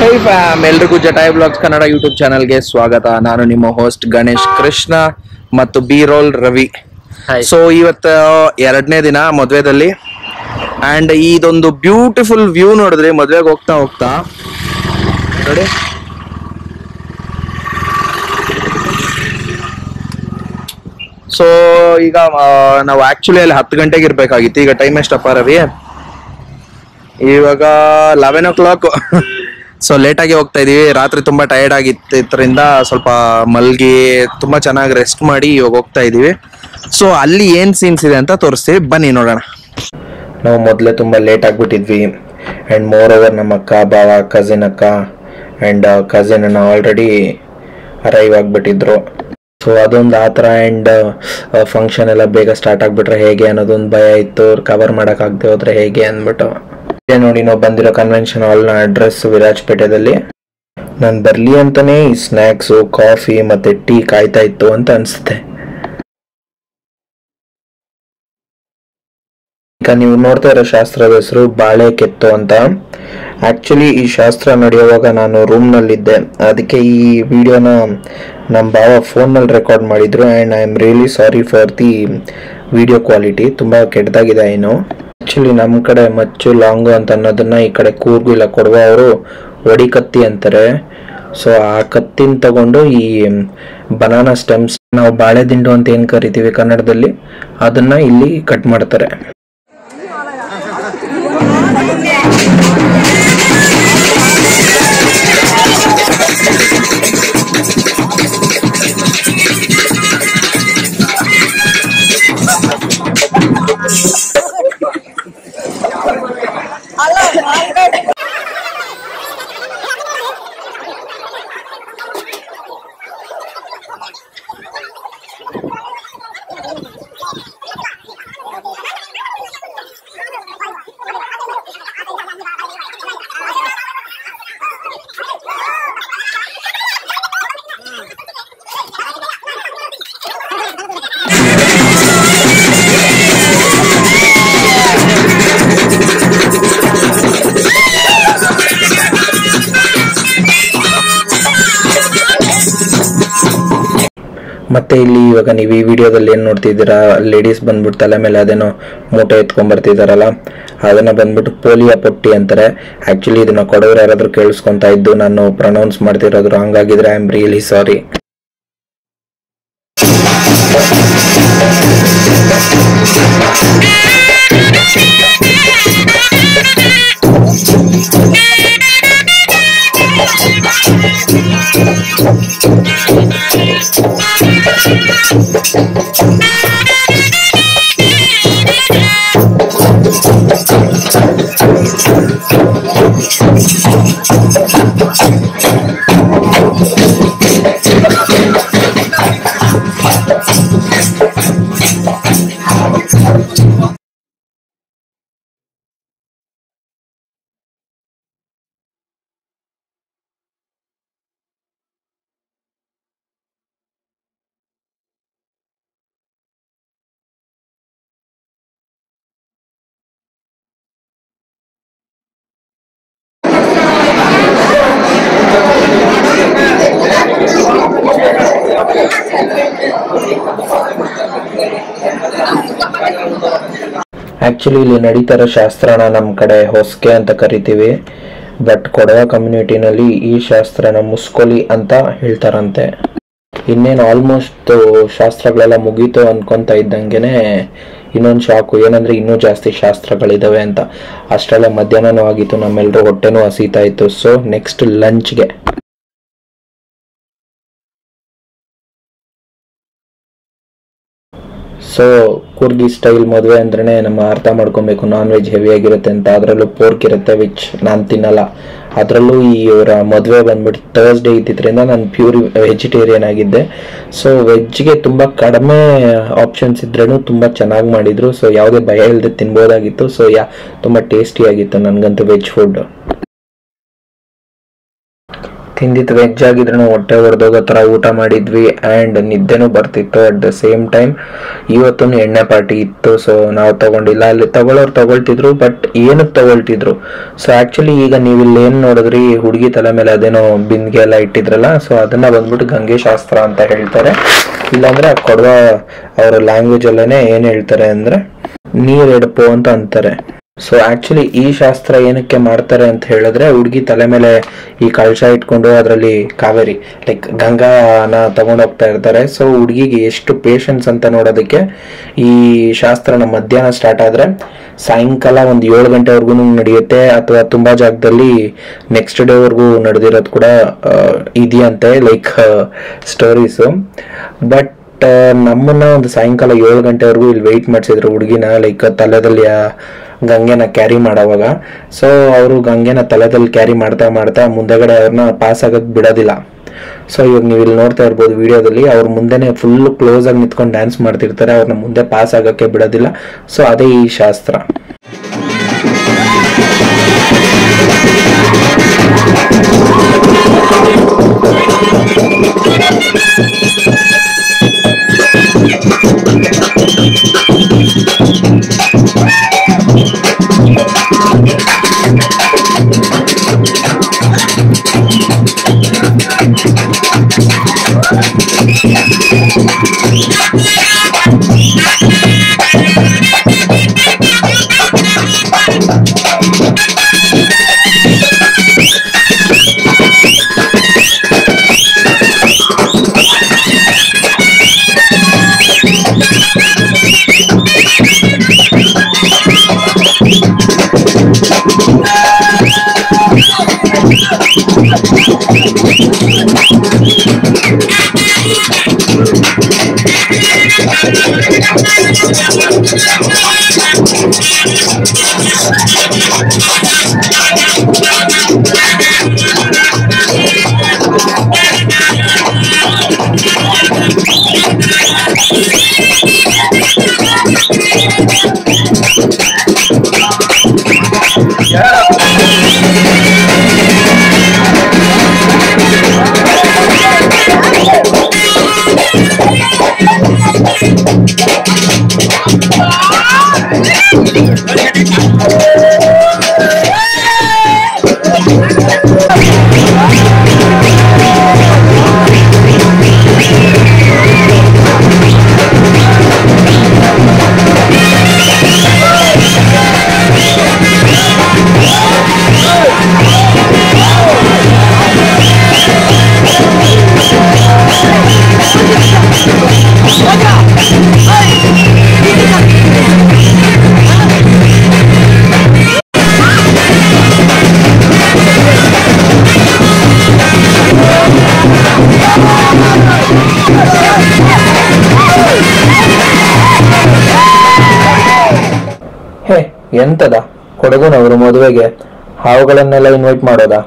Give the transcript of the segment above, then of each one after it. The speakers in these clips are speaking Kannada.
ಹೈ ಫ್ಯಾಮ್ ಎಲ್ರಿಗೂ ಜಟಾಯ್ ಬ್ಲಾಗ್ಸ್ ಕನ್ನಡ ಯೂಟ್ಯೂಬ್ ಚಾನಲ್ಗೆ ಸ್ವಾಗತ ನಾನು ನಿಮ್ಮ ಹೋಸ್ಟ್ ಗಣೇಶ್ ಕೃಷ್ಣ ಮತ್ತು B roll Ravi Hi. So ಇವತ್ತು ಎರಡನೇ ದಿನ ಮದುವೆದಲ್ಲಿ ಅಂಡ್ ಇದೊಂದು ಬ್ಯೂಟಿಫುಲ್ ವ್ಯೂ ನೋಡಿದ್ರಿ ಮದ್ವೆಗೆ ಹೋಗ್ತಾ ಹೋಗ್ತಾ ನೋಡಿ ಸೊ ಈಗ ಆ, ನಾವು ಆಕ್ಚುಲಿ ಅಲ್ಲಿ ಹತ್ತು ಗಂಟೆಗೆ ಇರ್ಬೇಕಾಗಿತ್ತು ಈಗ ಟೈಮ್ ಎಷ್ಟಪ್ಪ ರವಿ ಇವಾಗ ಲೆವೆನ್ ಓ ಕ್ಲಾಕ್ ಸೊ ಲೇಟಾಗಿ ಹೋಗ್ತಾ ಇದೀವಿ ರಾತ್ರಿ ತುಂಬಾ ಟಯರ್ಡ್ ಆಗಿದ್ದರಿಂದ ಸ್ವಲ್ಪ ಮಲ್ಗಿ ತುಂಬಾ ಚೆನ್ನಾಗಿ ರೆಸ್ಟ್ ಮಾಡಿ ಇವಾಗ ಹೋಗ್ತಾ ಇದೀವಿ ಸೊ ಅಲ್ಲಿ ಏನ್ ಸೀನ್ಸ್ ಇದೆ ಅಂತ ತೋರಿಸ್ತೀವಿ ಬನ್ನಿ ನೋಡೋಣ ನಾವು ಮೊದಲೇ ತುಂಬ ಲೇಟ್ ಆಗಿಬಿಟ್ಟಿದ್ವಿ ಆ್ಯಂಡ್ ಮೋರ್ ಓವರ್ ನಮ್ಮ ಅಕ್ಕ ಬಾವ ಕಸಿನ್ ಅಕ್ಕ ಆ್ಯಂಡ್ ಕಸಿನ್ ಆಲ್ರೆಡಿ ಅರೈವ್ ಆಗಿಬಿಟ್ಟಿದ್ರು ಸೊ ಅದೊಂದು ಆ ಥರ ಆ್ಯಂಡ್ ಫಂಕ್ಷನ್ ಎಲ್ಲ ಬೇಗ ಸ್ಟಾರ್ಟ್ ಆಗಿಬಿಟ್ರೆ ಹೇಗೆ ಅನ್ನೋದೊಂದು ಭಯ ಇತ್ತು ಕವರ್ ಮಾಡೋಕ್ಕಾಗದೆ ಹೋದ್ರೆ ಹೇಗೆ ಅಂದ್ಬಿಟ್ಟು ಇದೇ ನೋಡಿ ನಾವು ಬಂದಿರೋ ಕನ್ವೆನ್ಷನ್ ಹಾಲ್ನ ಅಡ್ರೆಸ್ ವಿರಾಜಪೇಟೆದಲ್ಲಿ ನಾನು ಬರಲಿ ಅಂತಲೇ ಈ ಸ್ನ್ಯಾಕ್ಸು ಕಾಫಿ ಮತ್ತು ಟೀ ಕಾಯ್ತಾ ಇತ್ತು ಅಂತ ಅನಿಸುತ್ತೆ ಈಗ ನೀವು ನೋಡ್ತಾ ಇರೋ ಶಾಸ್ತ್ರದ ಹೆಸರು ಬಾಳೆ ಕೆತ್ತು ಅಂತ ಆಕ್ಚುಲಿ ಈ ಶಾಸ್ತ್ರ ನಡೆಯುವಾಗ ನಾನು ರೂಮ್ನಲ್ಲಿದ್ದೆ ಅದಕ್ಕೆ ಈ ವಿಡಿಯೋನ ನಮ್ಮ ಭಾವ ಫೋನ್ನಲ್ಲಿ ರೆಕಾರ್ಡ್ ಮಾಡಿದ್ರು and I am really sorry for the video quality ತುಂಬ ಕೆಟ್ಟದಾಗಿದೆ ಏನು ಆ್ಯಕ್ಚುಲಿ ನಮ್ಮ ಕಡೆ ಮಚ್ಚು ಲಾಂಗು ಅಂತ ಅನ್ನೋದನ್ನ ಈ ಕಡೆ ಕೂರ್ಗು ಇಲ್ಲ ಕೊಡುವ ಅವರು ಒಡಿ ಕತ್ತಿ ಅಂತಾರೆ ಸೊ ಆ ಕತ್ತಿನ ತಗೊಂಡು ಈ ಬನಾನಾ ಸ್ಟೆಮ್ಸ್ ನಾವು ಬಾಳೆ ದಿಂಡು ಅಂತ ಏನು ಕರಿತೀವಿ ಕನ್ನಡದಲ್ಲಿ ಅದನ್ನ ಇಲ್ಲಿ ಕಟ್ ಮಾಡ್ತಾರೆ ಮತ್ತೆ ಇಲ್ಲಿ ಇವಾಗ ನೀವು ಈ ವಿಡಿಯೋದಲ್ಲಿ ಏನು ನೋಡ್ತಿದ್ದೀರಾ ಲೇಡೀಸ್ ಬಂದ್ಬಿಟ್ಟು ತಲೆ ಮೇಲೆ ಅದೇನೋ ಮೂಟೆ ಎತ್ಕೊಂಡ್ ಬರ್ತಿದಾರಲ್ಲ ಅದನ್ನ ಬಂದ್ಬಿಟ್ಟು ಪೋಲಿಯೋ ಪೊಟ್ಟಿ ಅಂತಾರೆ ಆಕ್ಚುಲಿ ಇದನ್ನ ಕೊಡೋರು ಯಾರಾದ್ರೂ ಕೇಳಿಸ್ಕೊಂತ ಇದ್ದು ನಾನು ಪ್ರೊನೌನ್ಸ್ ಮಾಡ್ತಿರೋದು ರಾಂಗ್ ಆಗಿದ್ರೆ I am really sorry actually ಇಲ್ಲಿ ನಡೀತಾರೋ ಶಾಸ್ತ್ರನ ನಮ್ಮ ಕಡೆ ಹೊಸ್ಕೆ ಅಂತ ಕರಿತೀವಿ ಬಟ್ ಕೊಡವ ಕಮ್ಯುನಿಟಿನಲ್ಲಿ ಈ ಶಾಸ್ತ್ರನ ಮುಸ್ಕೊಲಿ ಅಂತ ಹೇಳ್ತಾರಂತೆ ಇನ್ನೇನು ಆಲ್ಮೋಸ್ಟ್ ಶಾಸ್ತ್ರಗಳೆಲ್ಲ ಮುಗೀತು ಅನ್ಕೊಂತ ಇದ್ದಂಗೆನೆ ಇನ್ನೊಂದು ಶಾಕು ಏನಂದ್ರೆ ಇನ್ನೂ ಜಾಸ್ತಿ ಶಾಸ್ತ್ರಗಳಿದಾವೆ ಅಂತ ಅಷ್ಟೆಲ್ಲ ಮಧ್ಯಾಹ್ನನೂ ಆಗಿತ್ತು ನಮ್ಮೆಲ್ಲರೂ ಹೊಟ್ಟೆನೂ ಹಸೀತಾ ಇತ್ತು ಸೊ ನೆಕ್ಸ್ಟ್ ಲಂಚ್ಗೆ ಸೊ ಕೂರ್ಗಿ ಸ್ಟೈಲ್ ಮದುವೆ ಅಂದ್ರೆ ನಮ್ಮ ಅರ್ಥ ಮಾಡ್ಕೊಬೇಕು ನಾನ್ ವೆಜ್ ಹೆವಿ ಆಗಿರುತ್ತೆ ಅಂತ ಅದರಲ್ಲೂ ಪೋರ್ಕ್ ಇರುತ್ತೆ ವಿಚ್ ನಾನು ತಿನ್ನಲ್ಲ ಅದರಲ್ಲೂ ಈ ಇವರ ಮದುವೆ ಬಂದ್ಬಿಟ್ಟು ಥರ್ಸ್ಡೇ ಇದ್ದಿದ್ರಿಂದ ನಾನು ಪ್ಯೂರ್ ವೆಜಿಟೇರಿಯನ್ ಆಗಿದ್ದೆ ಸೊ ವೆಜ್ಗೆ ತುಂಬ ಕಡಿಮೆ ಆಪ್ಷನ್ಸ್ ಇದ್ರೂ ತುಂಬ ಚೆನ್ನಾಗಿ ಮಾಡಿದ್ರು ಸೊ ಯಾವುದೇ ಭಯ ಇಲ್ಲದೆ ತಿನ್ಬೋದಾಗಿತ್ತು ಸೊ ಯಾ ತುಂಬ ಟೇಸ್ಟಿ ಆಗಿತ್ತು ನನಗಂತೂ ವೆಜ್ ಫುಡ್ ತಿಂದಿದ್ದು ವೆಜ್ ಆಗಿದ್ರು ಹೊಟ್ಟೆ ಹೊಡೆದೋಗೋ ಥರ ಊಟ ಮಾಡಿದ್ವಿ ಆ್ಯಂಡ್ ನಿದ್ದೆನೂ ಬರ್ತಿತ್ತು ಅಟ್ ದ ಸೇಮ್ ಟೈಮ್ ಇವತ್ತು ಎಣ್ಣೆ ಪಾರ್ಟಿ ಇತ್ತು ಸೊ ನಾವು ತಗೊಂಡಿಲ್ಲ ಅಲ್ಲಿ ತಗೊಳ್ಳೋರು ತಗೊಳ್ತಿದ್ರು ಬಟ್ ಏನಕ್ಕೆ ತಗೊಳ್ತಿದ್ರು ಸೊ ಆ್ಯಕ್ಚುಲಿ ಈಗ ನೀವು ಇಲ್ಲಿ ಏನು ನೋಡಿದ್ರಿ ಹುಡುಗಿ ತಲೆ ಮೇಲೆ ಅದೇನೋ ಬಿಂದಿಗೆ ಎಲ್ಲ ಇಟ್ಟಿದ್ರಲ್ಲ ಸೊ ಅದನ್ನ ಬಂದ್ಬಿಟ್ಟು ಗಂಗೆ ಶಾಸ್ತ್ರ ಅಂತ ಹೇಳ್ತಾರೆ ಇಲ್ಲಾಂದ್ರೆ ಆ ಕೊಡವ ಅವರ ಲ್ಯಾಂಗ್ವೇಜ್ ಅಲ್ಲೇನೆ ಏನು ಹೇಳ್ತಾರೆ ಅಂದ್ರೆ ನೀರ್ ಎಡಪು ಅಂತ ಅಂತಾರೆ ಸೊ ಆಕ್ಚುಲಿ ಈ ಶಾಸ್ತ್ರ ಏನಕ್ಕೆ ಮಾಡ್ತಾರೆ ಅಂತ ಹೇಳಿದ್ರೆ ಹುಡುಗಿ ತಲೆ ಮೇಲೆ ಈ ಕಳಶ ಇಟ್ಕೊಂಡು ಅದರಲ್ಲಿ ಕಾವೇರಿ ಲೈಕ್ ಗಂಗಾನ ತಗೊಂಡು ಹೋಗ್ತಾ ಇರ್ತಾರೆ ಸೊ ಹುಡುಗಿಗೆ ಎಷ್ಟು ಪೇಷನ್ಸ್ ಅಂತ ನೋಡೋದಕ್ಕೆ ಈ ಶಾಸ್ತ್ರನ ಮಧ್ಯಾಹ್ನ ಸ್ಟಾರ್ಟ್ ಆದ್ರೆ ಸಾಯಂಕಾಲ ಒಂದು ಏಳು ಗಂಟೆವರೆಗೂ ನಡೆಯುತ್ತೆ ಅಥವಾ ತುಂಬಾ ಜಾಗದಲ್ಲಿ ನೆಕ್ಸ್ಟ್ ಡೇವರೆಗೂ ನಡೆದಿರೋದು ಕೂಡ ಆ, ಇದೆಯಂತೆ ಲೈಕ್ ಸ್ಟೋರೀಸು ಬಟ್ ನಮ್ಮನ್ನ ಒಂದು ಸಾಯಂಕಾಲ ಏಳು ಗಂಟೆವರೆಗೂ ಇಲ್ಲಿ ವೆಯ್ಟ್ ಮಾಡಿಸಿದ್ರು ಹುಡುಗಿನ ಲೈಕ್ ತಲೆದಲ್ಲಿ ಆ ಗಂಗೆನ ಕ್ಯಾರಿ ಮಾಡೋವಾಗ ಸೊ ಅವರು ಗಂಗೆನ ತಲೆದಲ್ಲಿ ಕ್ಯಾರಿ ಮಾಡ್ತಾ ಮಾಡ್ತಾ ಮುಂದೆಗಡೆ ಅವ್ರನ್ನ ಪಾಸ್ ಆಗಕ್ ಬಿಡೋದಿಲ್ಲ ಸೊ ಇವಾಗ ನೀವು ಇಲ್ಲಿ ನೋಡ್ತಾ ಇರ್ಬೋದು ವಿಡಿಯೋದಲ್ಲಿ ಅವ್ರ ಮುಂದೆನೆ ಫುಲ್ ಕ್ಲೋಸ್ ಆಗಿ ನಿಂತ್ಕೊಂಡು ಡ್ಯಾನ್ಸ್ ಮಾಡ್ತಿರ್ತಾರೆ ಅವ್ರನ್ನ ಮುಂದೆ ಪಾಸ್ ಆಗಕ್ಕೆ ಬಿಡೋದಿಲ್ಲ ಸೊ ಅದೇ ಈ ಶಾಸ್ತ್ರ ಹೇ ಎಂತದ ಕೊಡಗುನವರು ಮದುವೆಗೆ ಹಾವುಗಳನ್ನೆಲ್ಲ ಇನ್ವೈಟ್ ಮಾಡೋದಾ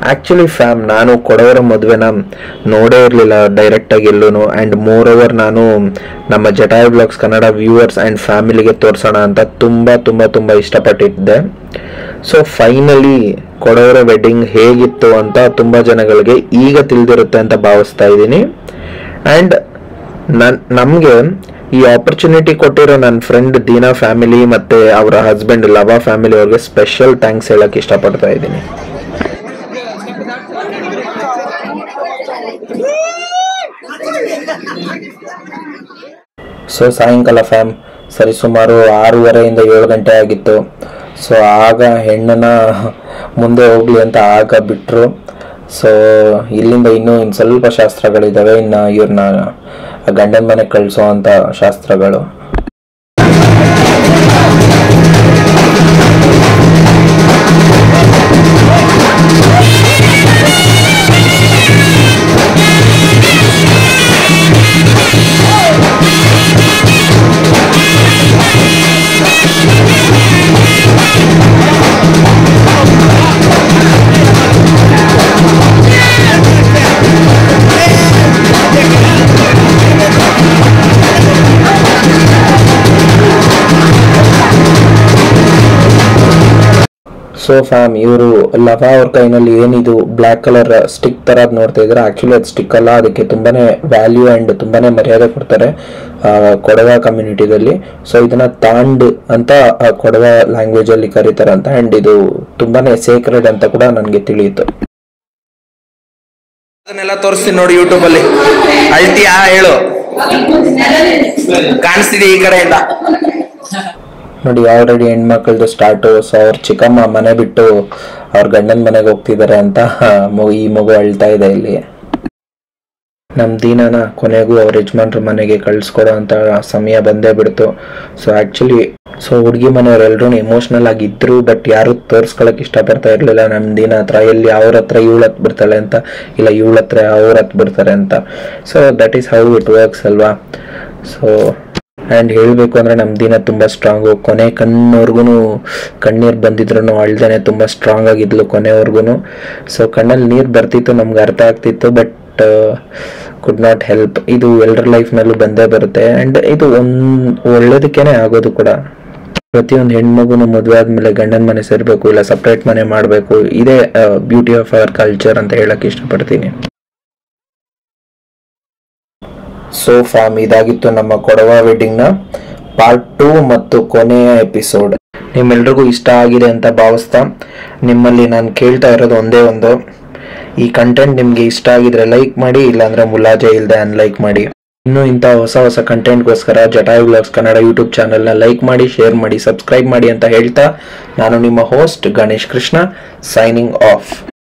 ಆಕ್ಚುಲಿ ಫ್ಯಾಮ್ ನಾನು ಕೊಡವರ ಮದುವೆನ ನೋಡೇ ಇರಲಿಲ್ಲ ಡೈರೆಕ್ಟಾಗಿ ಎಲ್ಲೂ ಆ್ಯಂಡ್ ಮೋರ್ ಓವರ್ ನಾನು ನಮ್ಮ Jatayu blogs Kannada viewers and ಫ್ಯಾಮಿಲಿಗೆ ತೋರಿಸೋಣ ಅಂತ ತುಂಬ ತುಂಬ ತುಂಬ ಇಷ್ಟಪಟ್ಟಿದ್ದೆ ಸೊ ಫೈನಲಿ ಕೊಡವರ ವೆಡ್ಡಿಂಗ್ ಹೇಗಿತ್ತು ಅಂತ ತುಂಬ ಜನಗಳಿಗೆ ಈಗ ತಿಳಿದಿರುತ್ತೆ ಅಂತ ಭಾವಿಸ್ತಾ ಇದ್ದೀನಿ ಆ್ಯಂಡ್ ನನ್ ನಮಗೆ ಈ ಆಪರ್ಚುನಿಟಿ ಕೊಟ್ಟಿರೋ ನನ್ನ ಫ್ರೆಂಡ್ ದೀನಾ ಫ್ಯಾಮಿಲಿ ಮತ್ತು ಅವರ ಹಸ್ಬೆಂಡ್ ಲವಾ ಫ್ಯಾಮಿಲಿ ಅವ್ರಿಗೆ ಸ್ಪೆಷಲ್ ಥ್ಯಾಂಕ್ಸ್ ಹೇಳಕ್ಕೆ ಇಷ್ಟಪಡ್ತಾ ಇದ್ದೀನಿ ಸೊ ಸಾಯಂಕಾಲ ಫ್ಯಾಮ್ ಸರಿ ಸುಮಾರು ಆರೂವರೆಯಿಂದ ಏಳು ಗಂಟೆ ಆಗಿತ್ತು ಸೊ ಆಗ ಹೆಣ್ಣನ್ನ ಮುಂದೆ ಹೋಗ್ಲಿ ಅಂತ ಆಗ ಬಿಟ್ಟರು ಸೊ ಇಲ್ಲಿಂದ ಇನ್ನೂ ಇನ್ನು ಸ್ವಲ್ಪ ಶಾಸ್ತ್ರಗಳಿದ್ದಾವೆ ಇನ್ನು ಇವ್ರನ್ನ ಗಂಡನ ಮನೆಗೆ ಕಳಿಸೋ ಅಂತ ಶಾಸ್ತ್ರಗಳು ಸೊ ಫ್ಯಾಮ್ ಇವರು ಲವಾ ಅವ್ರ ಕೈನಲ್ಲಿ ಏನಿದು ಬ್ಲ್ಯಾಕ್ ಕಲರ್ ಸ್ಟಿಕ್ ತರ ನೋಡ್ತಾ ಇದ್ರೆ ಆಕ್ಚುಲಿ ಅದು ಸ್ಟಿಕ್ ಅಲ್ಲ ಅದಕ್ಕೆ ತುಂಬಾನೇ ವ್ಯಾಲ್ಯೂ ಅಂಡ್ ತುಂಬಾನೇ ಮರ್ಯಾದೆ ಕೊಡ್ತಾರೆ ಆ, ಕೊಡವ ಕಮ್ಯುನಿಟಿದಲ್ಲಿ ಸೊ ಇದನ್ನ ತಾಂಡ್ ಅಂತ ಆ, ಕೊಡವ ಲ್ಯಾಂಗ್ವೇಜ್ ಅಲ್ಲಿ ಕರೀತಾರೆ ಅಂತ ಅಂಡ್ ಇದು ತುಂಬಾನೇ ಸೇಕ್ರೆಡ್ ಅಂತ ಕೂಡ ನನಗೆ ತಿಳಿಯಿತು ಅದನ್ನೆಲ್ಲ ತೋರಿಸ್ತೀನಿ ನೋಡಿ ಯೂಟ್ಯೂಬ್ ಅಲ್ಲಿ ಅಳ್ತೀಯಾ ಹೇಳು ಕಾಣಿಸ್ತಿದೆ ಈ ಕಡೆಯಿಂದ ನೋಡಿ ಆಲ್ರೆಡಿ ಹೆಣ್ಮಕ್ಳದ್ದು ಸ್ಟಾರ್ಟು ಸೊ ಅವ್ರ ಚಿಕ್ಕಮ್ಮ ಮನೆ ಬಿಟ್ಟು ಅವ್ರ ಗಂಡನ ಮನೆಗೆ ಹೋಗ್ತಿದ್ದಾರೆ ಅಂತ ಮಗು- ಈ ಮಗು ಅಳ್ತಾ ಇದೆ ಇಲ್ಲಿ ನಮ್ಮ ದೀನನ ಕೊನೆಗೂ ಅವ್ರ ಯಜಮಾನ್ರ ಮನೆಗೆ ಕಳ್ಸ್ಕೊಡೋ ಅಂತ ಸಮಯ ಬಂದೇ ಬಿಡ್ತು ಸೊ ಆ್ಯಕ್ಚುಲಿ ಸೊ ಹುಡುಗಿ ಮನೆಯವರೆಲ್ಲರೂ ಎಮೋಷ್ನಲ್ ಆಗಿದ್ರು ಬಟ್ ಯಾರು ತೋರ್ಸ್ಕೊಳಕ್ ಇಷ್ಟಪಡ್ತಾ ಇರಲಿಲ್ಲ ನಮ್ಮ ದಿನ ಹತ್ರ ಎಲ್ಲಿ ಅವ್ರ ಹತ್ರ ಇವಳು ಹತ್ ಬಿಡ್ತಾಳೆ ಅಂತ ಇಲ್ಲ ಇವಳ ಹತ್ರ ಅವ್ರ ಹತ್ ಬಿಡ್ತಾರೆ ಅಂತ so that is how it works ಅಲ್ವಾ ಸೊ ಆ್ಯಂಡ್ ಹೇಳಬೇಕು ಅಂದರೆ ನಮ್ಮ ದಿನ ತುಂಬ ಸ್ಟ್ರಾಂಗು ಕೊನೆ ಕಣ್ಣವರ್ಗು ಕಣ್ಣೀರು ಬಂದಿದ್ರು ಅಳ್ದೇನೆ ತುಂಬ ಸ್ಟ್ರಾಂಗ್ ಆಗಿದ್ಲು ಕೊನೆವರೆಗೂ ಸೊ ಕಣ್ಣಲ್ಲಿ ನೀರು ಬರ್ತಿತ್ತು ನಮ್ಗೆ ಅರ್ಥ ಆಗ್ತಿತ್ತು ಬಟ್ ಕುಡ್ ನಾಟ್ ಹೆಲ್ಪ್ ಇದು ಎಲ್ಲರ ಲೈಫ್ನಲ್ಲೂ ಬಂದೇ ಬರುತ್ತೆ ಆ್ಯಂಡ್ ಇದು ಒಂದು ಒಳ್ಳೇದಕ್ಕೇನೆ ಆಗೋದು ಕೂಡ ಪ್ರತಿಯೊಂದು ಹೆಣ್ಮಗುನು ಮದುವೆ ಆದ್ಮೇಲೆ ಗಂಡನ ಮನೆ ಸೇರಬೇಕು ಇಲ್ಲ ಸಪ್ರೇಟ್ ಮನೆ ಮಾಡಬೇಕು ಇದೇ ಬ್ಯೂಟಿ ಆಫ್ ಅವರ್ ಕಲ್ಚರ್ ಅಂತ ಹೇಳಕ್ ಇಷ್ಟಪಡ್ತೀನಿ ಸೊ ಫಾಮ್ ಇದಾಗಿತ್ತು ನಮ್ಮ ಕೊಡವ ವೆಡ್ಡಿಂಗ್ ನ ಪಾರ್ಟ್ ಟೂ ಮತ್ತು ಕೊನೆಯ ಎಪಿಸೋಡ್ ನಿಮ್ಮೆಲ್ರಿಗೂ ಇಷ್ಟ ಆಗಿದೆ ಅಂತ ಭಾವಿಸ್ತಾ ನಿಮ್ಮಲ್ಲಿ ನಾನು ಕೇಳ್ತಾ ಇರೋದು ಒಂದೇ ಒಂದು ಈ ಕಂಟೆಂಟ್ ನಿಮ್ಗೆ ಇಷ್ಟ ಆಗಿದ್ರೆ ಲೈಕ್ ಮಾಡಿ ಇಲ್ಲಾಂದ್ರೆ ಮುಲಾಜೆ ಇಲ್ಲದೆ ಅನ್ಲೈಕ್ ಮಾಡಿ ಇನ್ನು ಇಂಥ ಹೊಸ ಹೊಸ ಕಂಟೆಂಟ್ಗೋಸ್ಕರ ಜಟಾಯು ಬ್ಲಾಗ್ಸ್ ಕನ್ನಡ ಯೂಟ್ಯೂಬ್ ಚಾನಲ್ನ ಲೈಕ್ ಮಾಡಿ ಶೇರ್ ಮಾಡಿ ಸಬ್ಸ್ಕ್ರೈಬ್ ಮಾಡಿ ಅಂತ ಹೇಳ್ತಾ ನಾನು ನಿಮ್ಮ host Ganesh Krishna signing of